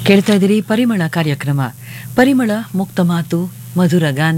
ಕೇಳ್ತಾ ಇದ್ದೀರಿ ಪರಿಮಳ ಕಾರ್ಯಕ್ರಮ ಪರಿಮಳ ಮುಕ್ತ ಮಾತು ಮಧುರ ಗಾನ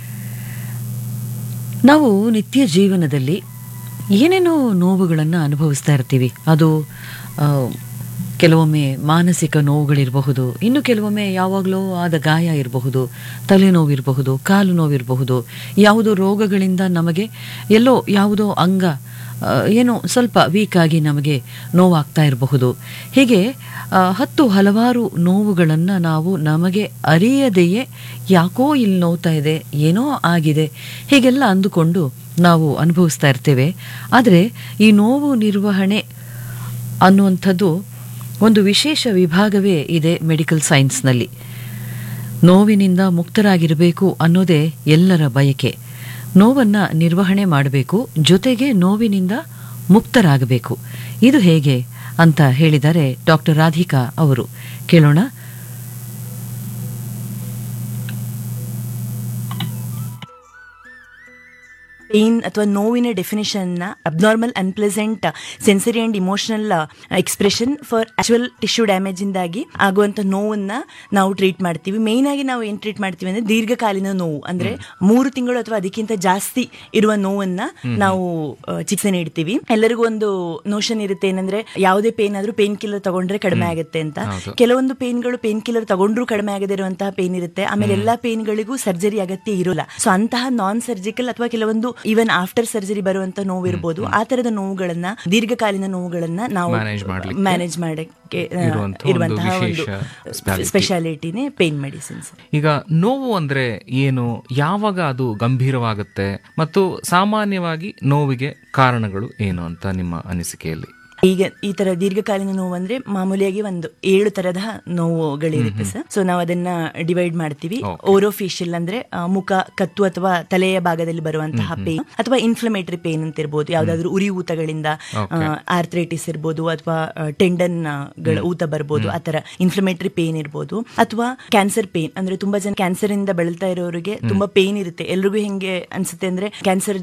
ನಾವು ನಿತ್ಯ ಜೀವನದಲ್ಲಿ ಏನೇನೋ ನೋವುಗಳನ್ನು ಅನುಭವಿಸ್ತಾ ಇರ್ತೀವಿ ಅದು ಆ, ಕೆಲವೊಮ್ಮೆ ಮಾನಸಿಕ ನೋವುಗಳಿರಬಹುದು ಇನ್ನು ಕೆಲವೊಮ್ಮೆ ಯಾವಾಗಲೂ ಆದ ಗಾಯ ಇರಬಹುದು ತಲೆನೋವಿರಬಹುದು ಕಾಲು ನೋವಿರಬಹುದು ಯಾವುದೋ ರೋಗಗಳಿಂದ ನಮಗೆ ಎಲ್ಲೋ ಯಾವುದೋ ಅಂಗ ಆ, ಏನೋ ಸ್ವಲ್ಪ ವೀಕ್ ಆಗಿ ನಮಗೆ ನೋವಾಗ್ತಾ ಇರಬಹುದು ಹೀಗೆ ಆ, ಹತ್ತು ಹಲವಾರು ನೋವುಗಳನ್ನು ನಾವು ನಮಗೆ ಅರಿಯದೆಯೇ ಯಾಕೋ ಇಲ್ಲಿ ನೋವ್ತಾ ಇದೆ ಏನೋ ಆಗಿದೆ ಹೀಗೆಲ್ಲ ಅಂದುಕೊಂಡು ನಾವು ಅನುಭವಿಸ್ತಾ ಇರ್ತೇವೆ ಆದರೆ ಈ ನೋವು ನಿರ್ವಹಣೆ ಅನ್ನುವಂಥದ್ದು ಒಂದು ವಿಶೇಷ ವಿಭಾಗವೇ ಇದೆ ಮೆಡಿಕಲ್ ಸೈನ್ಸ್ನಲ್ಲಿ ನೋವಿನಿಂದ ಮುಕ್ತರಾಗಿರಬೇಕು ಅನ್ನೋದೇ ಎಲ್ಲರ ಬಯಕೆ ನೋವನ್ನ ನಿರ್ವಹಣೆ ಮಾಡಬೇಕು ಜೊತೆಗೆ ನೋವಿನಿಂದ ಮುಕ್ತರಾಗಬೇಕು ಇದು ಹೇಗೆ ಅಂತ ಹೇಳಿದ್ದಾರೆ ಡಾಕ್ಟರ್ ರಾಧಿಕಾ ಅವರು ಕೇಳೋಣ ಪೇನ್ ಅಥವಾ ನೋವಿನ ಡೆಫಿನೇಷನ್ ನ abnormal unpleasant sensory and emotional expression for actual tissue damage ಇಂದಾಗಿ ಆಗುವಂತ ನೋವನ್ನ ನಾವು ಟ್ರೀಟ್ ಮಾಡ್ತೀವಿ ಮೇನ್ ಆಗಿ ನಾವು ಏನ್ ಟ್ರೀಟ್ ಮಾಡ್ತೀವಿ ಅಂದ್ರೆ ದೀರ್ಘಕಾಲೀನ ನೋವು ಅಂದ್ರೆ ಮೂರು ತಿಂಗಳು ಅಥವಾ ಅದಕ್ಕಿಂತ ಜಾಸ್ತಿ ಇರುವ ನೋವನ್ನ ನಾವು ಆ, ಚಿಕಿತ್ಸೆ ನೀಡ್ತೀವಿ ಎಲ್ಲರಿಗೂ ಒಂದು ನೋಷನ್ ಇರುತ್ತೆ ಏನಂದ್ರೆ ಯಾವುದೇ ಪೇನ್ ಆದ್ರೂ ಪೇನ್ ಕಿಲ್ಲರ್ ತಗೊಂಡ್ರೆ ಕಡಿಮೆ ಆಗುತ್ತೆ ಅಂತ ಕೆಲವೊಂದು ಪೇನ್ಗಳು ಪೇನ್ ಕಿಲ್ಲರ್ ತಗೊಂಡ್ರು ಕಡಿಮೆ ಆಗದೇ ಇರುವಂತಹ ಪೇನ್ ಇರುತ್ತೆ ಆಮೇಲೆ ಎಲ್ಲಾ ಪೇನ್ಗಳಿಗೂ ಸರ್ಜರಿ ಅಗತ್ಯ ಇರೋಲ್ಲ ಸೊ ಅಂತಹ ನಾನ್ ಸರ್ಜಿಕಲ್ ಅಥವಾ ಕೆಲವೊಂದು ಈವನ್ ಆಫ್ಟರ್ ಸರ್ಜರಿ ಬರುವಂತ ನೋವು ಇರ್ಬೋದು ಆ ತರದ ನೋವುಗಳನ್ನ ದೀರ್ಘಕಾಲೀನ ನೋವುಗಳನ್ನ ನಾವು Manage ಮಾಡ್ಲಿಕ್ಕೆ ಮ್ಯಾನೇಜ್ ಮಾಡಕ್ಕೆ ಆ, ಇರುವಂತಹ ಒಂದು ಇರುವಂತಹ ಒಂದು ವಿಶೇಷ specialty. ಸ್ಪೆಷಾಲಿಟಿನೇ ಪೇನ್ ಮೆಡಿಸಿನ್ಸ್ ಈಗ ನೋವು ಅಂದ್ರೆ ಏನು ಯಾವಾಗ ಅದು ಗಂಭೀರವಾಗುತ್ತೆ ಮತ್ತು ಸಾಮಾನ್ಯವಾಗಿ ನೋವಿಗೆ ಕಾರಣಗಳು ಏನು ಅಂತ ನಿಮ್ಮ ಅನಿಸಿಕೆಯಲ್ಲಿ ಈಗ ಈ ತರ ದೀರ್ಘಕಾಲೀನ ನೋವು ಅಂದ್ರೆ ಮಾಮೂಲಿಯಾಗಿ ಒಂದು ಏಳು ತರದ ನೋವುಗಳಿರುತ್ತೆ ಸರ್ ಸೊ ನಾವು ಅದನ್ನ ಡಿವೈಡ್ ಮಾಡ್ತೀವಿ ಓರೋಫೇಶಿಯಲ್ ಅಂದ್ರೆ ಆ, ಮುಖ ಕತ್ತು ಅಥವಾ ತಲೆಯ ಭಾಗದಲ್ಲಿ ಬರುವಂತಹ ಪೇನ್ ಅಥವಾ ಇನ್ಫ್ಲಮೇಟರಿ ಪೇನ್ ಅಂತ ಇರ್ಬೋದು ಯಾವ್ದಾದ್ರು ಉರಿ ಊತಗಳಿಂದ ಆರ್ಥ್ರೈಟಿಸ್ ಇರ್ಬೋದು ಅಥವಾ ಟೆಂಡನ್ ಗಳ ಊತ ಬರ್ಬೋದು ಆತರ ಇನ್ಫ್ಲಮೇಟರಿ ಪೇನ್ ಇರ್ಬೋದು ಅಥವಾ ಕ್ಯಾನ್ಸರ್ ಪೇನ್ ಅಂದ್ರೆ ತುಂಬಾ ಜನ ಕ್ಯಾನ್ಸರ್ ಇಂದ ಬಳಲ್ತಾ ಇರೋರಿಗೆ ತುಂಬಾ ಪೇನ್ ಇರುತ್ತೆ ಎಲ್ರಿಗೂ ಹೆಂಗೆ ಅನ್ಸುತ್ತೆ ಅಂದ್ರೆ ಕ್ಯಾನ್ಸರ್